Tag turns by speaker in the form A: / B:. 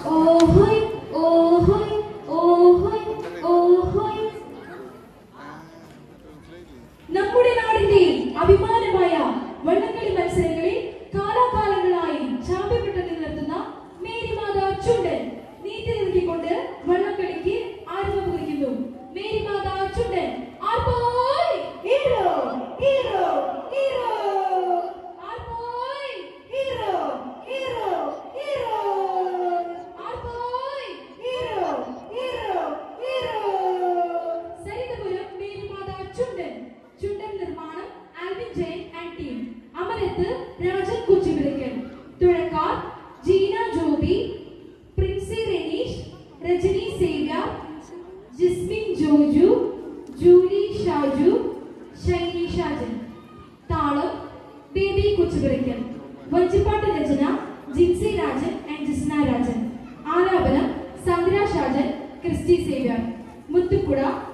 A: ഓഹോയ് ഓഹോയ് ഓഹോയ് ഓഹോയ് നമ്മുടെ നാടിന്റെ അഭിമാനമായ വള്ളംകളി മത്സരങ്ങളിൽ കാലാകാലങ്ങളായി ചാമ്പ്യപ്പെട്ടു നിലനിർത്തുന്ന മേരിമാത ചുണ്ടൻ നീട്ടി നിൽക്കിക്കൊണ്ട് വള്ളംകളിക്ക് ആരംഭം കുറിക്കുന്നു മേരിമാത ചുണ്ടൻ ആർപ്പോയ് ഹീറോ ഹീറോ ഹീറോ ആർപ്പോയ് ഹീറോ ഹീറോ ഹീറോ ആർപ്പോയ് ഹീറോ ഹീറോ ഹീറോ സരിതപുരം മേരിമാത ചുണ്ടൻ ചുണ്ടൻ നിർമ്മാണം ആൽവിൻ ജയൻ ആൻഡ് ടീം അമരത്ത് രാജൻ കൊച്ചുവിളിക്കൽ തുഴക്കാർ ജീന ജോബി പ്രിൻസി റെനീഷ് രജനി സേവ്യ ജിസ്മിൻ ജോജു ജൂലി ഷാജു ഷൈനി ഷാജൻ താളം ബേബി കൊച്ചുവിളിക്കൽ വഞ്ചിപ്പാട്ട് രചന ജിൻസി രാജൻ ആൻഡ് ജിസ്ന രാജൻ ആലാപനം സന്ദ്ര ഷാജൻ ക്രിസ്റ്റി സേവ്യർ മുത്തുക്കുട